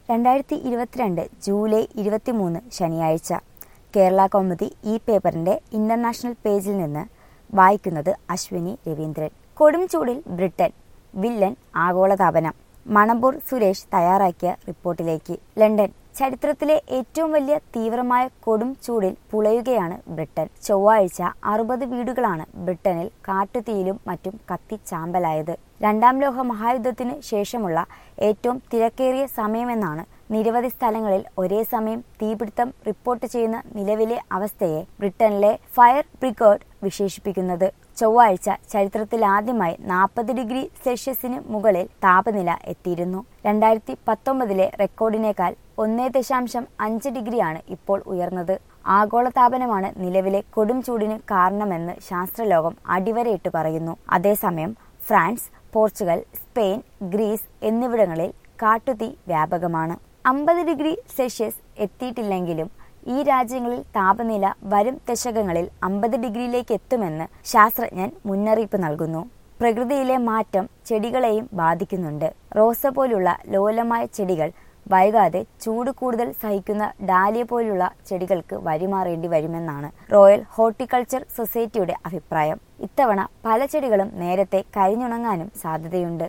രണ്ടായിരത്തി ഇരുപത്തിരണ്ട് ജൂലൈ ഇരുപത്തിമൂന്ന് ശനിയാഴ്ച കേരള കൗമുദി ഈ പേപ്പറിന്റെ ഇന്റർനാഷണൽ പേജിൽ നിന്ന് വായിക്കുന്നത് അശ്വിനി രവീന്ദ്രൻ കൊടും ചൂടിൽ ബ്രിട്ടൻ വില്ലൻ ആഗോളതാപനം മണമ്പൂർ സുരേഷ് തയ്യാറാക്കിയ റിപ്പോർട്ടിലേക്ക് ലണ്ടൻ ചരിത്രത്തിലെ ഏറ്റവും വലിയ തീവ്രമായ കൊടും ചൂടിൽ പുളയുകയാണ് ബ്രിട്ടൻ ചൊവ്വാഴ്ച അറുപത് വീടുകളാണ് ബ്രിട്ടനിൽ കാട്ടുതീയിലും മറ്റും കത്തിച്ചാമ്പലായത് രണ്ടാം ലോക മഹായുദ്ധത്തിന് ശേഷമുള്ള ഏറ്റവും തിരക്കേറിയ സമയമെന്നാണ് നിരവധി സ്ഥലങ്ങളിൽ ഒരേ സമയം തീപിടുത്തം റിപ്പോർട്ട് ചെയ്യുന്ന നിലവിലെ അവസ്ഥയെ ബ്രിട്ടനിലെ ഫയർ ബ്രിഗേഡ് വിശേഷിപ്പിക്കുന്നത് ചൊവ്വാഴ്ച ചരിത്രത്തിലാദ്യമായി നാൽപ്പത് ഡിഗ്രി സെൽഷ്യസിന് മുകളിൽ താപനില എത്തിയിരുന്നു രണ്ടായിരത്തി പത്തൊമ്പതിലെ റെക്കോർഡിനേക്കാൾ ഒന്നേ ദശാംശം അഞ്ച് ഡിഗ്രിയാണ് ഇപ്പോൾ ഉയർന്നത് ആഗോളതാപനമാണ് നിലവിലെ കൊടും ചൂടിന് കാരണമെന്ന് ശാസ്ത്രലോകം അടിവരയിട്ട് പറയുന്നു അതേസമയം ഫ്രാൻസ് പോർച്ചുഗൽ സ്പെയിൻ ഗ്രീസ് എന്നിവിടങ്ങളിൽ കാട്ടുതീ വ്യാപകമാണ് അമ്പത് ഡിഗ്രി സെൽഷ്യസ് എത്തിയിട്ടില്ലെങ്കിലും ഈ രാജ്യങ്ങളിൽ താപനില വരും ദശകങ്ങളിൽ അമ്പത് ഡിഗ്രിയിലേക്ക് എത്തുമെന്ന് ശാസ്ത്രജ്ഞൻ മുന്നറിയിപ്പ് നൽകുന്നു പ്രകൃതിയിലെ മാറ്റം ചെടികളെയും ബാധിക്കുന്നുണ്ട് റോസ പോലുള്ള ലോലമായ ചെടികൾ വൈകാതെ ചൂട് കൂടുതൽ സഹിക്കുന്ന ഡാലിയ പോലുള്ള ചെടികൾക്ക് വഴിമാറേണ്ടി വരുമെന്നാണ് റോയൽ ഹോർട്ടിക്കൾച്ചർ സൊസൈറ്റിയുടെ അഭിപ്രായം ഇത്തവണ പല ചെടികളും നേരത്തെ കരിഞ്ഞുണങ്ങാനും സാധ്യതയുണ്ട്